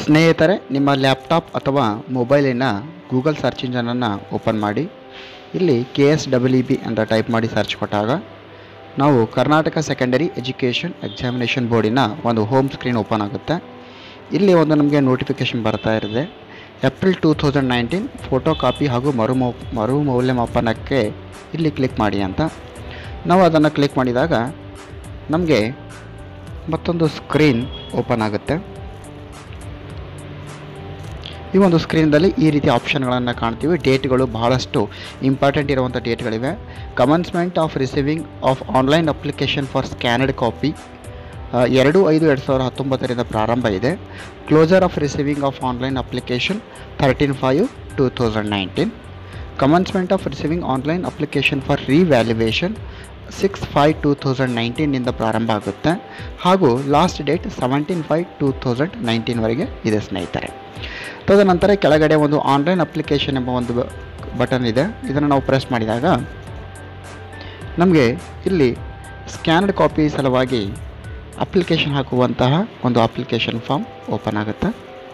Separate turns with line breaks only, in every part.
ಸ್ನೇಹಿತರೆ ನಿಮ್ಮ ಲ್ಯಾಪ್ಟಾಪ್ ಅಥವಾ ಮೊಬೈಲಿನ ಗೂಗಲ್ ಸರ್ಚ್ ಇಂಜನನ್ನು ಓಪನ್ ಮಾಡಿ ಇಲ್ಲಿ K S W E B ಅಂತ ಟೈಪ್ ಮಾಡಿ ಸರ್ಚ್ ಕೊಟ್ಟಾಗ ನಾವು ಕರ್ನಾಟಕ ಸೆಕೆಂಡರಿ ಎಜುಕೇಷನ್ ಎಕ್ಸಾಮಿನೇಷನ್ ಬೋರ್ಡಿನ ಒಂದು ಹೋಮ್ ಸ್ಕ್ರೀನ್ ಓಪನ್ ಆಗುತ್ತೆ ಇಲ್ಲಿ ಒಂದು ನಮಗೆ ನೋಟಿಫಿಕೇಷನ್ ಬರ್ತಾ ಇರುತ್ತೆ April two thousand nineteen photocopy ಹಾಗೂ ಮರು ಮೌ ಮರು ಮೌಲ್ಯಮಾಪನಕ್ಕೆ ಇಲ್ಲಿ ಕ್ಲಿಕ್ ಮಾಡಿ ಅಂತ ನಾವು ಅದನ್ನು ಕ್ಲಿಕ್ ಮಾಡಿದಾಗ ನಮಗೆ ಮತ್ತೊಂದು ಸ್ಕ್ರೀನ್ ಓಪನ್ ಆಗುತ್ತೆ ಈ ಒಂದು ಸ್ಕ್ರೀನ್ದಲ್ಲಿ ಈ ರೀತಿ ಆಪ್ಷನ್ಗಳನ್ನು ಕಾಣ್ತೀವಿ ಡೇಟ್ಗಳು ಬಹಳಷ್ಟು ಇಂಪಾರ್ಟೆಂಟ್ ಇರುವಂಥ ಡೇಟ್ಗಳಿವೆ commencement of receiving of online application for scanned copy ಎರಡು ಐದು ಎರಡು ಸಾವಿರದ ಹತ್ತೊಂಬತ್ತರಿಂದ ಪ್ರಾರಂಭ ಇದೆ closure of receiving of online application thirteen five two thousand nineteen commencement of receiving online application for revaluation six five two thousand ನೈನ್ಟೀನಿಂದ ಪ್ರಾರಂಭ ಆಗುತ್ತೆ ಹಾಗೂ last date seventeen five two thousand ನೈನ್ಟೀನ್ವರೆಗೆ ಇದೆ ಸ್ನೇಹಿತರೆ ತದನಂತರ ಕೆಳಗಡೆ ಒಂದು ಆನ್ಲೈನ್ ಅಪ್ಲಿಕೇಶನ್ ಎಂಬ ಒಂದು ಬಟನ್ ಇದೆ ಇದನ್ನು ನಾವು ಪ್ರೆಸ್ ಮಾಡಿದಾಗ ನಮಗೆ ಇಲ್ಲಿ ಸ್ಕ್ಯಾನ್ಡ್ ಕಾಪಿ ಸಲುವಾಗಿ ಅಪ್ಲಿಕೇಶನ್ ಹಾಕುವಂತಹ ಒಂದು ಅಪ್ಲಿಕೇಶನ್ ಫಾರ್ಮ್ ಓಪನ್ ಆಗುತ್ತೆ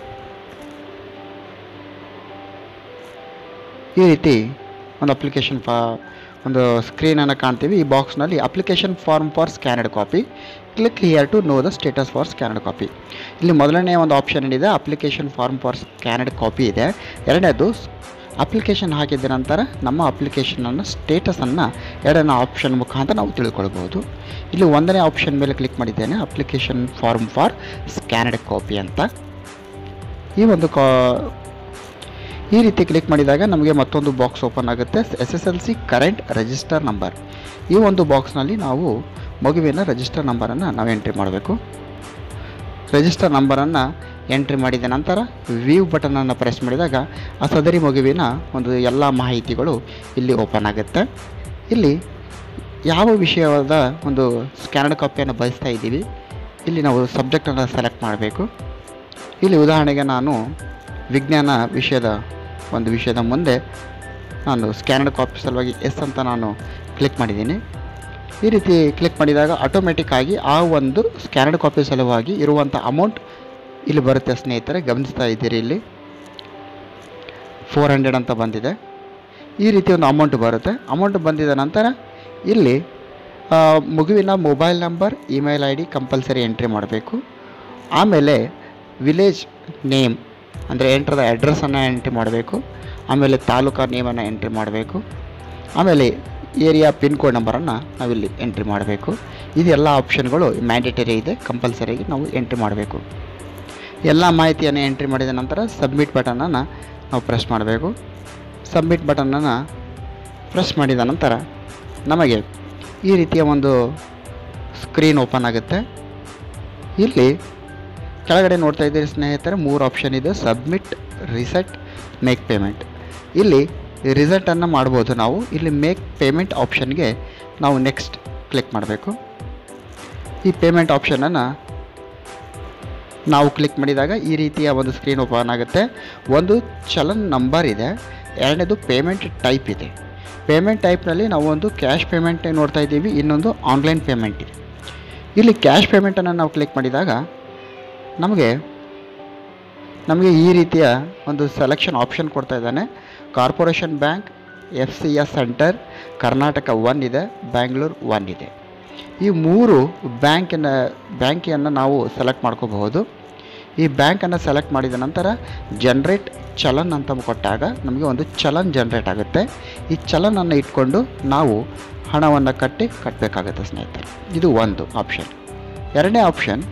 ಈ ರೀತಿ ಒಂದು ಅಪ್ಲಿಕೇಶನ್ ಫಾ ಒಂದು ಸ್ಕ್ರೀನನ್ನು ಕಾಣ್ತೀವಿ ಈ ಬಾಕ್ಸ್ನಲ್ಲಿ application form for scanned copy click here to know the status for scanned copy ಇಲ್ಲಿ ಮೊದಲನೇ ಒಂದು ಆಪ್ಷನ್ ಏನಿದೆ application form for scanned copy ಇದೆ ಎರಡನೇದು ಅಪ್ಲಿಕೇಶನ್ ಹಾಕಿದ ನಂತರ ನಮ್ಮ ಅಪ್ಲಿಕೇಶನನ್ನು ಸ್ಟೇಟಸನ್ನು ಎರಡನೇ ಆಪ್ಷನ್ ಮುಖಾಂತರ ನಾವು ತಿಳ್ಕೊಳ್ಬೋದು ಇಲ್ಲಿ ಒಂದನೇ ಆಪ್ಷನ್ ಮೇಲೆ ಕ್ಲಿಕ್ ಮಾಡಿದ್ದೇನೆ application form for scanned copy ಅಂತ ಈ ಒಂದು ಕಾ ಈ ರೀತಿ ಕ್ಲಿಕ್ ಮಾಡಿದಾಗ ನಮಗೆ ಮತ್ತೊಂದು ಬಾಕ್ಸ್ ಓಪನ್ ಆಗುತ್ತೆ S S L C current register number ಈ ಒಂದು ಬಾಕ್ಸ್ನಲ್ಲಿ ನಾವು ಮಗುವಿನ ರಿಜಿಸ್ಟರ್ ನಂಬರನ್ನು ನಾವು ಎಂಟ್ರಿ ಮಾಡಬೇಕು ರಿಜಿಸ್ಟರ್ ನಂಬರನ್ನು ಎಂಟ್ರಿ ಮಾಡಿದ ನಂತರ ವ್ಯೂ ಬಟನನ್ನು ಪ್ರೆಸ್ ಮಾಡಿದಾಗ ಆ ಸದರಿ ಮಗುವಿನ ಒಂದು ಎಲ್ಲ ಮಾಹಿತಿಗಳು ಇಲ್ಲಿ ಓಪನ್ ಆಗುತ್ತೆ ಇಲ್ಲಿ ಯಾವ ವಿಷಯದ ಒಂದು ಸ್ಕ್ಯಾನಡ್ ಕಾಪಿಯನ್ನು ಬಯಸ್ತಾ ಇದ್ದೀವಿ ಇಲ್ಲಿ ನಾವು ಸಬ್ಜೆಕ್ಟನ್ನು ಸೆಲೆಕ್ಟ್ ಮಾಡಬೇಕು ಇಲ್ಲಿ ಉದಾಹರಣೆಗೆ ನಾನು ವಿಜ್ಞಾನ ವಿಷಯದ ಒಂದು ವಿಷಯದ ಮುಂದೆ ನಾನು ಸ್ಕ್ಯಾನಡ್ ಕಾಪಿ ಸಲುವಾಗಿ ಎಸ್ ಅಂತ ನಾನು ಕ್ಲಿಕ್ ಮಾಡಿದ್ದೀನಿ ಈ ರೀತಿ ಕ್ಲಿಕ್ ಮಾಡಿದಾಗ ಆಟೋಮೆಟಿಕ್ ಆಗಿ ಆ ಒಂದು ಸ್ಕ್ಯಾನಡ್ ಕಾಪಿ ಸಲುವಾಗಿ ಇರುವಂಥ ಅಮೌಂಟ್ ಇಲ್ಲಿ ಬರುತ್ತೆ ಸ್ನೇಹಿತರೆ ಗಮನಿಸ್ತಾ ಇದ್ದೀರಿ ಇಲ್ಲಿ ಫೋರ್ ಹಂಡ್ರೆಡ್ ಅಂತ ಬಂದಿದೆ ಈ ರೀತಿ ಒಂದು ಅಮೌಂಟ್ ಬರುತ್ತೆ ಅಮೌಂಟ್ ಬಂದಿದ ನಂತರ ಇಲ್ಲಿ ಆ, ಮಗುವಿನ mobile number email I D compulsory entry ಮಾಡಬೇಕು ಆಮೇಲೆ ವಿಲೇಜ್ ನೇಮ್ ಅಂದರೆ ಎಂಟ್ರದ ಅಡ್ರೆಸ್ಸನ್ನು ಎಂಟ್ರಿ ಮಾಡಬೇಕು ಆಮೇಲೆ ತಾಲೂಕಾ ನೇಮನ್ನು ಎಂಟ್ರಿ ಮಾಡಬೇಕು ಆಮೇಲೆ ಏರಿಯಾ ಪಿನ್ ಕೋಡ್ ನಂಬರನ್ನು ನಾವಿಲ್ಲಿ ಎಂಟ್ರಿ ಮಾಡಬೇಕು ಇದೆಲ್ಲ ಆಪ್ಷನ್ಗಳು ಮ್ಯಾಂಡೇಟರಿ ಇದೆ ಕಂಪಲ್ಸರಿಯಾಗಿ ನಾವು ಎಂಟ್ರಿ ಮಾಡಬೇಕು ಎಲ್ಲ ಮಾಹಿತಿಯನ್ನು ಎಂಟ್ರಿ ಮಾಡಿದ ನಂತರ ಸಬ್ಮಿಟ್ ಬಟನನ್ನು ನಾವು ಪ್ರೆಸ್ ಮಾಡಬೇಕು ಸಬ್ಮಿಟ್ ಬಟನನ್ನು ಪ್ರೆಸ್ ಮಾಡಿದ ನಂತರ ನಮಗೆ ಈ ರೀತಿಯ ಒಂದು ಸ್ಕ್ರೀನ್ ಓಪನ್ ಆಗುತ್ತೆ ಇಲ್ಲಿ ಕೆಳಗಡೆ ನೋಡ್ತಾ ಇದ್ದೀರಿ ಸ್ನೇಹಿತರೆ ಮೂರು ಆಪ್ಷನ್ ಇದೆ ಸಬ್ಮಿಟ್ ರಿಸೆಟ್ ಮೇಕ್ ಪೇಮೆಂಟ್ ಇಲ್ಲಿ ರಿಸಲ್ಟನ್ನು ಮಾಡ್ಬೋದು ನಾವು ಇಲ್ಲಿ ಮೇಕ್ ಪೇಮೆಂಟ್ ಆಪ್ಷನ್ಗೆ ನಾವು ನೆಕ್ಸ್ಟ್ ಕ್ಲಿಕ್ ಮಾಡಬೇಕು ಈ ಪೇಮೆಂಟ್ ಆಪ್ಷನನ್ನು ನಾವು ಕ್ಲಿಕ್ ಮಾಡಿದಾಗ ಈ ರೀತಿಯ ಒಂದು ಸ್ಕ್ರೀನ್ ಓಪನ್ ಆಗುತ್ತೆ ಒಂದು ಚಲನ್ ನಂಬರ್ ಇದೆ ಎರಡನೇದು ಪೇಮೆಂಟ್ ಟೈಪ್ ಇದೆ ಪೇಮೆಂಟ್ ಟೈಪ್ನಲ್ಲಿ ನಾವು ಒಂದು ಕ್ಯಾಶ್ ಪೇಮೆಂಟ್ ನೋಡ್ತಾ ಇದ್ದೀವಿ ಇನ್ನೊಂದು ಆನ್ಲೈನ್ ಪೇಮೆಂಟ್ ಇದೆ ಇಲ್ಲಿ ಕ್ಯಾಶ್ ಪೇಮೆಂಟನ್ನು ನಾವು ಕ್ಲಿಕ್ ಮಾಡಿದಾಗ ನಮಗೆ ನಮಗೆ ಈ ರೀತಿಯ ಒಂದು ಸೆಲೆಕ್ಷನ್ ಆಪ್ಷನ್ ಕೊಡ್ತಾ ಇದ್ದಾನೆ corporation bank F C S centre Karnataka one ಇದೆ ಬ್ಯಾಂಗ್ಳೂರು ಒನ್ ಇದೆ ಈ ಮೂರು ಬ್ಯಾಂಕಿನ ಬ್ಯಾಂಕಿಯನ್ನು ನಾವು ಸೆಲೆಕ್ಟ್ ಮಾಡ್ಕೋಬಹುದು ಈ ಬ್ಯಾಂಕನ್ನು ಸೆಲೆಕ್ಟ್ ಮಾಡಿದ ನಂತರ ಜನ್ರೇಟ್ ಚಲನ್ ಅಂತ ಕೊಟ್ಟಾಗ ನಮಗೆ ಒಂದು ಚಲನ್ ಜನ್ರೇಟ್ ಆಗುತ್ತೆ ಈ ಚಲನನ್ನು ಇಟ್ಕೊಂಡು ನಾವು ಹಣವನ್ನು ಕಟ್ಟಿ ಕಟ್ಟಬೇಕಾಗುತ್ತೆ ಸ್ನೇಹಿತರೆ ಇದು ಒಂದು ಆಪ್ಷನ್ ಎರಡನೇ ಆಪ್ಷನ್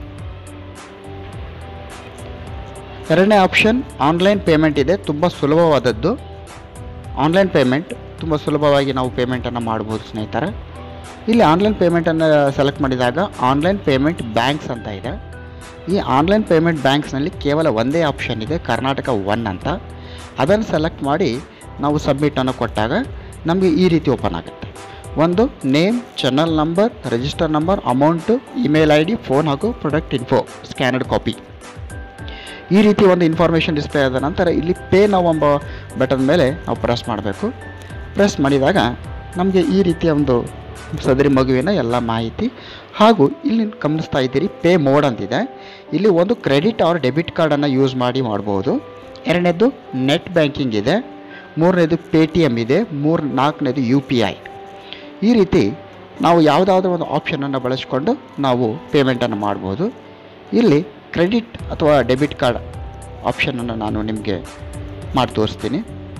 ಎರಡನೇ ಆಪ್ಷನ್ ಆನ್ಲೈನ್ ಪೇಮೆಂಟ್ ಇದೆ ತುಂಬ ಸುಲಭವಾದದ್ದು ಆನ್ಲೈನ್ ಪೇಮೆಂಟ್ ತುಂಬ ಸುಲಭವಾಗಿ ನಾವು ಪೇಮೆಂಟನ್ನು ಮಾಡ್ಬೋದು ಸ್ನೇಹಿತರೆ ಇಲ್ಲಿ ಆನ್ಲೈನ್ ಪೇಮೆಂಟನ್ನು ಸೆಲೆಕ್ಟ್ ಮಾಡಿದಾಗ ಆನ್ಲೈನ್ ಪೇಮೆಂಟ್ ಬ್ಯಾಂಕ್ಸ್ ಅಂತ ಇದೆ ಈ ಆನ್ಲೈನ್ ಪೇಮೆಂಟ್ ಬ್ಯಾಂಕ್ಸ್ನಲ್ಲಿ ಕೇವಲ ಒಂದೇ ಆಪ್ಷನ್ ಇದೆ ಕರ್ನಾಟಕ ಒನ್ ಅಂತ ಅದನ್ನು ಸೆಲೆಕ್ಟ್ ಮಾಡಿ ನಾವು ಸಬ್ಮಿಟನ್ನು ಕೊಟ್ಟಾಗ ನಮಗೆ ಈ ರೀತಿ ಓಪನ್ ಆಗುತ್ತೆ ಒಂದು name channel number register number amount email I D phone ಹಾಗೂ ಪ್ರಾಡಕ್ಟ್ ಇನ್ಫೋ ಸ್ಕ್ಯಾನಡ್ ಕಾಪಿ ಈ ರೀತಿ ಒಂದು ಇನ್ಫಾರ್ಮೇಷನ್ ಡಿಸ್ಪ್ಲೇ ಆದ ನಂತರ ಇಲ್ಲಿ ಪೇ ನಾವು ಎಂಬ ಬಟನ್ ಮೇಲೆ ನಾವು ಪ್ರೆಸ್ ಮಾಡಬೇಕು ಪ್ರೆಸ್ ಮಾಡಿದಾಗ ನಮಗೆ ಈ ರೀತಿಯ ಒಂದು ಸದರಿ ಮಗುವಿನ ಎಲ್ಲ ಮಾಹಿತಿ ಹಾಗೂ ಇಲ್ಲಿ ಗಮನಿಸ್ತಾ ಇದ್ದೀರಿ ಪೇ ಮೋಡ್ ಅಂತಿದೆ ಇಲ್ಲಿ ಒಂದು ಕ್ರೆಡಿಟ್ ಆರ್ ಡೆಬಿಟ್ ಕಾರ್ಡನ್ನು ಯೂಸ್ ಮಾಡಿ ಮಾಡ್ಬೋದು ಎರಡನೇದು ನೆಟ್ ಬ್ಯಾಂಕಿಂಗ್ ಇದೆ ಮೂರನೇದು ಪೇ ಟಿ ಎಮ್ ಇದೆ ಮೂರು ನಾಲ್ಕನೇದು ಯು ಪಿ ಐ ಈ ರೀತಿ ನಾವು ಯಾವುದಾದ್ರೂ ಒಂದು ಆಪ್ಷನನ್ನು ಬಳಸಿಕೊಂಡು ನಾವು ಪೇಮೆಂಟನ್ನು ಮಾಡ್ಬೋದು ಇಲ್ಲಿ ಕ್ರೆಡಿಟ್ ಅಥವಾ ಡೆಬಿಟ್ ಕಾರ್ಡ್ ಆಪ್ಷನನ್ನು ನಾನು ನಿಮಗೆ ಮಾಡಿ ತೋರಿಸ್ತೀನಿ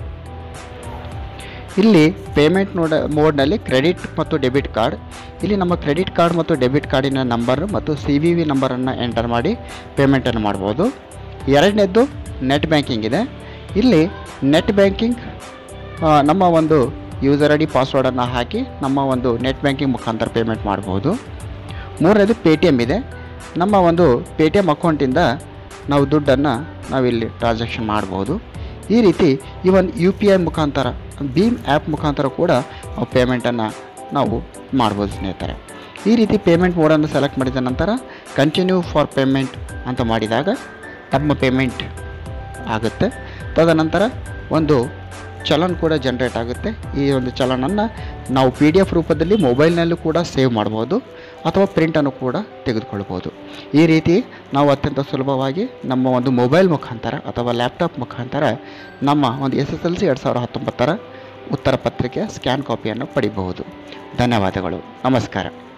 ಇಲ್ಲಿ ಪೇಮೆಂಟ್ ನೋಡ ಮೋಡ್ನಲ್ಲಿ ಕ್ರೆಡಿಟ್ ಮತ್ತು ಡೆಬಿಟ್ ಕಾರ್ಡ್ ಇಲ್ಲಿ ನಮ್ಮ ಕ್ರೆಡಿಟ್ ಕಾರ್ಡ್ ಮತ್ತು ಡೆಬಿಟ್ ಕಾರ್ಡಿನ ನಂಬರ್ ಮತ್ತು ಸಿ ವಿ ವಿ ನಂಬರನ್ನು ಎಂಟರ್ ಮಾಡಿ ಪೇಮೆಂಟನ್ನು ಮಾಡ್ಬೋದು ಎರಡನೇದ್ದು ನೆಟ್ ಬ್ಯಾಂಕಿಂಗ್ ಇದೆ ಇಲ್ಲಿ ನೆಟ್ ಬ್ಯಾಂಕಿಂಗ್ ನಮ್ಮ ಒಂದು ಯೂಸರ್ ಐ ಡಿ ಪಾಸ್ವರ್ಡನ್ನು ಹಾಕಿ ನಮ್ಮ ಒಂದು ನೆಟ್ ಬ್ಯಾಂಕಿಂಗ್ ಮುಖಾಂತರ ಪೇಮೆಂಟ್ ಮಾಡ್ಬೋದು ಮೂರನೇದು ಪೇ ಟಿ ಎಮ್ ಇದೆ ನಮ್ಮ ಒಂದು ಪೇ ಟಿ ಎಮ್ ಅಕೌಂಟಿಂದ ನಾವು ದುಡ್ಡನ್ನು ನಾವಿಲ್ಲಿ ಟ್ರಾನ್ಸಾಕ್ಷನ್ ಮಾಡ್ಬೋದು ಈ ರೀತಿ ಈ ಒಂದು ಯು ಪಿ ಐ ಮುಖಾಂತರ ಭೀಮ್ ಆ್ಯಪ್ ಮುಖಾಂತರ ಕೂಡ ನಾವು ಪೇಮೆಂಟನ್ನು ನಾವು ಮಾಡ್ಬೋದು ಸ್ನೇಹಿತರೆ ಈ ರೀತಿ ಪೇಮೆಂಟ್ ಮೋಡನ್ನು ಸೆಲೆಕ್ಟ್ ಮಾಡಿದ ನಂತರ ಕಂಟಿನ್ಯೂ ಫಾರ್ ಪೇಮೆಂಟ್ ಅಂತ ಮಾಡಿದಾಗ ನಮ್ಮ ಪೇಮೆಂಟ್ ಆಗುತ್ತೆ ತದನಂತರ ಒಂದು ಚಲನ್ ಕೂಡ ಜನ್ರೇಟ್ ಆಗುತ್ತೆ ಈ ಒಂದು ಚಲನನ್ನು ನಾವು ಪಿ ಡಿ ಎಫ್ ರೂಪದಲ್ಲಿ ಮೊಬೈಲ್ನಲ್ಲೂ ಕೂಡ ಸೇವ್ ಮಾಡ್ಬೋದು ಅಥವಾ ಪ್ರಿಂಟನ್ನು ಕೂಡ ತೆಗೆದುಕೊಳ್ಬೋದು ಈ ರೀತಿ ನಾವು ಅತ್ಯಂತ ಸುಲಭವಾಗಿ ನಮ್ಮ ಒಂದು ಮೊಬೈಲ್ ಮುಖಾಂತರ ಅಥವಾ ಲ್ಯಾಪ್ಟಾಪ್ ಮುಖಾಂತರ ನಮ್ಮ ಒಂದು ಎಸ್ ಎಸ್ ಎಲ್ ಸಿ ಎರಡು ಸಾವಿರದ ಹತ್ತೊಂಬತ್ತರ ಉತ್ತರ ಪತ್ರಿಕೆಯ ಸ್ಕ್ಯಾನ್ ಕಾಪಿಯನ್ನು ಪಡಿಬಹುದು ಧನ್ಯವಾದಗಳು ನಮಸ್ಕಾರ